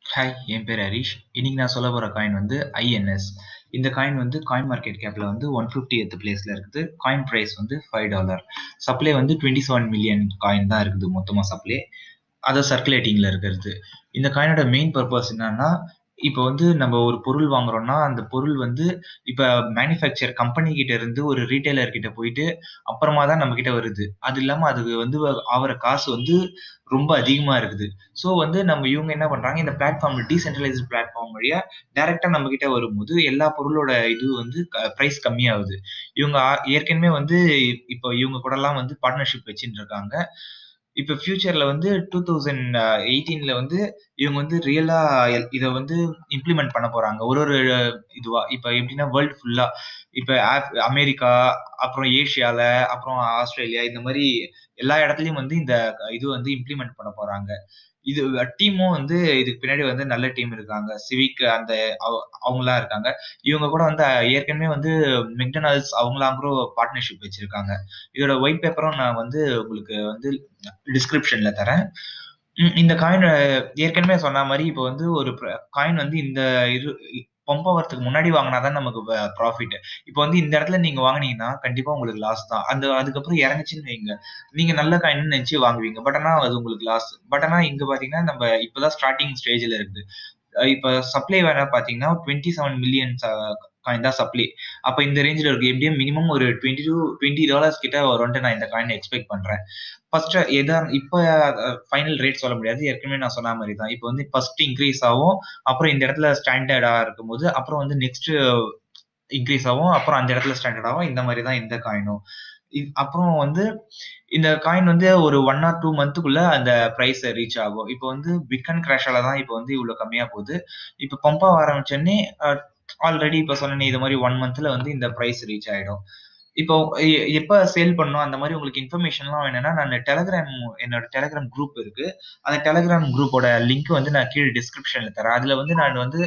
hi என் பேர் ஹரிஷ் இன்னைக்கு நான் சொல்ல போகிற காயின் வந்து ஐஎன்எஸ் இந்த காயின் வந்து காயின் மார்க்கெட் கேப்பில் வந்து ஒன் ஃபிஃப்டி எத் பிளேஸில் இருக்குது காயின் ப்ரைஸ் வந்து ஃபைவ் டாலர் சப்ளை வந்து டுவெண்ட்டி செவன் மில்லியன் காயின் தான் இருக்குது மொத்தமாக சப்ளை அதை சர்க்குலேட்டிங்கில் இருக்கிறது இந்த காயினோட மெயின் பர்பஸ் என்னன்னா இப்போ வந்து நம்ம ஒரு பொருள் வாங்குறோம்னா அந்த பொருள் வந்து இப்போ மேனுஃபேக்சர் கம்பெனி கிட்ட இருந்து ஒரு ரீட்டைலர் கிட்ட போயிட்டு அப்புறமா தான் நம்ம கிட்ட வருது அது இல்லாமல் அதுக்கு வந்து ஆகிற காசு வந்து ரொம்ப அதிகமாக இருக்குது ஸோ வந்து நம்ம இவங்க என்ன பண்ணுறாங்க இந்த பிளாட்ஃபார்ம் டீசென்ட்ரலைஸ்ட் பிளாட்ஃபார்ம் வழியா டைரெக்டாக நம்ம கிட்ட வரும்போது எல்லா பொருளோட இது வந்து ப்ரைஸ் கம்மியாகுது இவங்க ஏற்கனவே வந்து இப்போ இவங்க கூடலாம் வந்து பார்ட்னர்ஷிப் வச்சுட்டு இருக்காங்க இப்போ ஃபியூச்சர்ல வந்து டூ தௌசண்ட் எயிட்டீன்ல வந்து இவங்க வந்து ரியலா இதை வந்து இம்ப்ளிமெண்ட் பண்ண போறாங்க ஒரு ஒரு இதுவா இப்போ எப்படின்னா வேர்ல்டு ஃபுல்லா இப்போ அமெரிக்கா அப்புறம் ஏஷியால அப்புறம் ஆஸ்திரேலியா இந்த மாதிரி எல்லா இடத்துலயும் வந்து இந்த இது வந்து இம்ப்ளிமெண்ட் பண்ண போறாங்க இது டீமும் வந்து இதுக்கு பின்னாடி வந்து நல்ல டீம் இருக்காங்க சிவிக் அந்த அவங்களாம் இருக்காங்க இவங்க கூட வந்து ஏற்கனவே வந்து மெக்டனால்ட்ஸ் அவங்களாம் கூட பார்ட்னர்ஷிப் வச்சிருக்காங்க இதோட ஒயிட் பேப்பரும் நான் வந்து உங்களுக்கு வந்து டிஸ்கிரிப்ஷன்ல தரேன் இந்த காயின் ஏற்கனவே சொன்ன மாதிரி இப்போ வந்து ஒரு காயின் வந்து இந்த இரு பம்ப் ஆகிறதுக்கு முன்னாடி வாங்கினா தான் நமக்கு ப்ராஃபிட் இப்போ வந்து இந்த இடத்துல நீங்க வாங்கினீங்கன்னா கண்டிப்பா உங்களுக்கு லாஸ் தான் அந்த அதுக்கப்புறம் இறங்குச்சுன்னு வைங்க நீங்க நல்ல காயின் நினைச்சு வாங்குவீங்க பட் ஆனா அது உங்களுக்கு லாஸ் பட் ஆனா இங்க பாத்தீங்கன்னா நம்ம இப்பதான் ஸ்டார்டிங் ஸ்டேஜ்ல இருக்குது இப்ப சப்ளை வேற பாத்தீங்கன்னா டுவெண்ட்டி செவன் மில்லியன் காயின் தான் சப்ளை அப்ப இந்த ரேஞ்சில் இருக்கு எப்படியும் மினிமம் ஒரு டுவெண்ட்டி டூ டுவெண்ட்டி டாலர்ஸ் கிட்ட வரும்ட்டு நான் இந்த காயின் எக்ஸ்பெக்ட் பண்றேன் ஃபர்ஸ்ட் எதா இப்ப ஃபைனல் ரேட் சொல்ல முடியாது ஏற்கனவே நான் சொன்ன மாதிரி தான் இப்போ வந்து ஃபர்ஸ்ட் இன்க்ரீஸ் ஆகும் அப்புறம் இந்த இடத்துல ஸ்டாண்டர்டா இருக்கும்போது அப்புறம் வந்து நெக்ஸ்ட் இன்க்ரீஸ் ஆகும் அப்புறம் அந்த இடத்துல ஸ்டாண்டர்ட் ஆகும் இந்த மாதிரி தான் இந்த காயினும் அப்புறம் வந்து இந்த காயின் வந்து ஒரு ஒன் ஆர் டூ மந்த்துக்குள்ள அந்த ப்ரைஸ் ரீச் ஆகும் இப்போ வந்து பிட்கன் கிராஷால தான் இப்போ வந்து இவ்வளவு கம்மியா போகுது இப்போ பம்பா ஆரம்பிச்சோடனே ஆல்ரெடி இப்போ சொன்னேன் இது மாதிரி ஒன் மந்த்ல வந்து இந்த ப்ரைஸ் ரீச் ஆயிடும் இப்போ எப்ப சேல் பண்ணும் அந்த மாதிரி உங்களுக்கு இன்ஃபர்மேஷன்லாம் வேணும்னா நான் டெலகிராம் என்னோட டெலகிராம் குரூப் இருக்கு அந்த டெலகிராம் குரூப்போட லிங்க் வந்து நான் கீழே டிஸ்கிரிப்ஷன்ல தரேன் அதுல வந்து நான் வந்து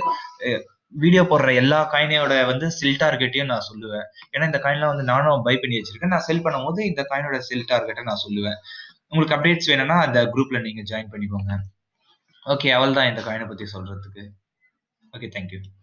வீடியோ போடுற எல்லா காயினோட வந்து செல் டார்கெட்டையும் நான் சொல்லுவேன் ஏன்னா இந்த காயின்லாம் வந்து நானும் பை பண்ணி வச்சிருக்கேன் நான் செல் பண்ணும்போது இந்த காயினோட செல் டார்கெட்டை நான் சொல்லுவேன் உங்களுக்கு அப்டேட்ஸ் வேணும்னா அந்த குரூப்ல நீங்க ஜாயின் பண்ணிக்கோங்க ஓகே அவள் தான் இந்த காயினை பத்தி சொல்றதுக்கு ஓகே தேங்க்யூ